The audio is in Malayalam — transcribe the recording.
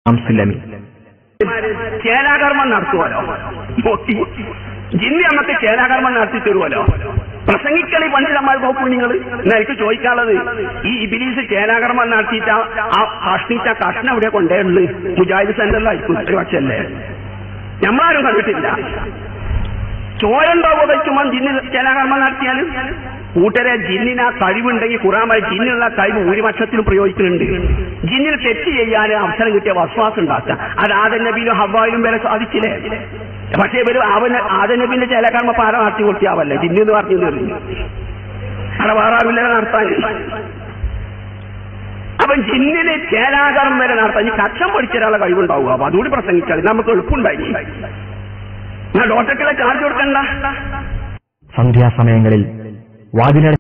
അംസുലമി ചേലാകർമ്മം നടത്തുമല്ലോ നോക്കി ജിന്നി നമുക്ക് ചേലാകർമ്മം നടത്തി തരുമല്ലോ പ്രസംഗിക്കണി പണ്ഡിതന്മാർ നോക്കൂ നിങ്ങൾ എന്നാ എനിക്ക് ചോദിക്കാനുള്ളത് ഈ ഇബിലീസ് ചേലാകർമ്മം നടത്തിയിട്ട് ആ- ആ കഷ്ണിച്ച കഷ്ണം എവിടെ കൊണ്ടേയുള്ളു മുജാഹിദ് സെന്ററിലായിരിക്കും ഒരു പക്ഷല്ലേ നമ്മളാരും കണ്ടിട്ടില്ല ചോരണ്ടാവോ കഴിക്കുമ്പോൾ ജിന്നി ചേലാകർമ്മം നടത്തിയാൽ കൂട്ടരെ ജിന്നിന് ആ കഴിവുണ്ടെങ്കിൽ ഖുറാൻ വഴി ജിന്നിനുള്ള കഴിവ് ഭൂരിപക്ഷത്തിലും പ്രയോഗിക്കുന്നുണ്ട് ജിന്നിന് തെറ്റ് ചെയ്യാൻ അവസരം കിട്ടിയ വസ്വാസം ഉണ്ടാക്കുക അത് ആദൻ നബിയിലും ഹവായിലും വരെ സാധിച്ചില്ലേ പക്ഷേ ഇവര് അവന് ആദൻ നബിന്റെ ചേലാകർമ്മ പാര നടത്തി കൊടുത്തിയാവല്ലേ ജിന്നി എന്ന് പറഞ്ഞു എറിഞ്ഞു അവിടെ വേറെ ആരുമില്ല നടത്താൻ അവൻ ജിന്നിന് ചേലാകർമ്മം വരെ നടത്താൻ ഈ കക്ഷം പഠിച്ചൊരാളെ കഴിവുണ്ടാവുക അപ്പൊ അതുകൂടി പ്രസംഗിച്ചാൽ നമുക്ക് എളുപ്പമുണ്ടായി ഞാൻ ഡോക്ടർക്കുള്ള ചാർജ് കൊടുക്കണ്ട സന്ധ്യാസമയങ്ങളിൽ വാതിലട